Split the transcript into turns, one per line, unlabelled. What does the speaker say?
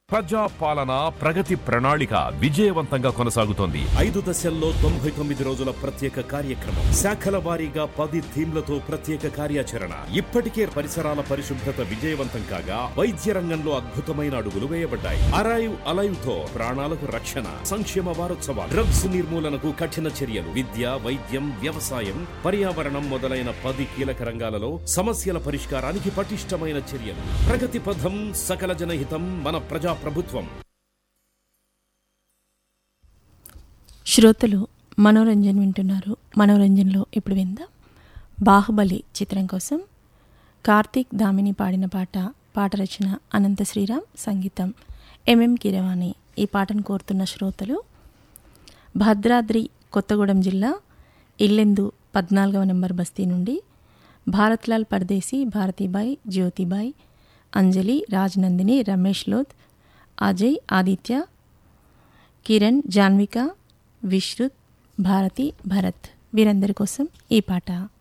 ప్రజా పాలన ప్రగతి ప్రణాళిక విజయవంతంగా కొనసాగుతోంది
ఐదు దశల్లో తొంభై తొమ్మిది రోజుల ప్రత్యేక కార్యక్రమం శాఖల వారీగా పది థీమ్లతో ప్రత్యేక కార్యాచరణ ఇప్పటికే పరిసరాల పరిశుభ్రత విజయవంతం కాగా వైద్య రంగంలో అద్భుతమైన అడుగులు వేయబడ్డాయి అరైవ్ అలైవ్ తో ప్రాణాలకు రక్షణ సంక్షేమ వారోత్సవాలు డ్రగ్స్ నిర్మూలనకు కఠిన చర్యలు విద్య వైద్యం వ్యవసాయం పర్యావరణం మొదలైన పది కీలక రంగాలలో సమస్యల పరిష్కారానికి పటిష్టమైన చర్యలు ప్రగతి పథం సకల జనహితం మన ప్రజా ప్రభుత్వం
శ్రోతలు మనోరంజన్ వింటున్నారు మనోరంజన్లో ఇప్పుడు విందాం బాహుబలి చిత్రం కోసం కార్తీక్ దామిని పాడిన పాట పాట రచన అనంత శ్రీరామ్ సంగీతం ఎంఎం కిరవాణి ఈ పాటను కోరుతున్న శ్రోతలు భద్రాద్రి కొత్తగూడెం జిల్లా ఇల్లెందు పద్నాలుగవ నెంబర్ బస్తీ నుండి భారత్లాల్ పర్దేశీ భారతీబాయ్ జ్యోతిబాయ్ అంజలి రాజ్నందిని రమేష్ లోత్ అజయ్ ఆదిత్య కిరణ్ జాన్విక విశ్రుత్ భారతి భరత్ వీరందరి కోసం ఈ పాట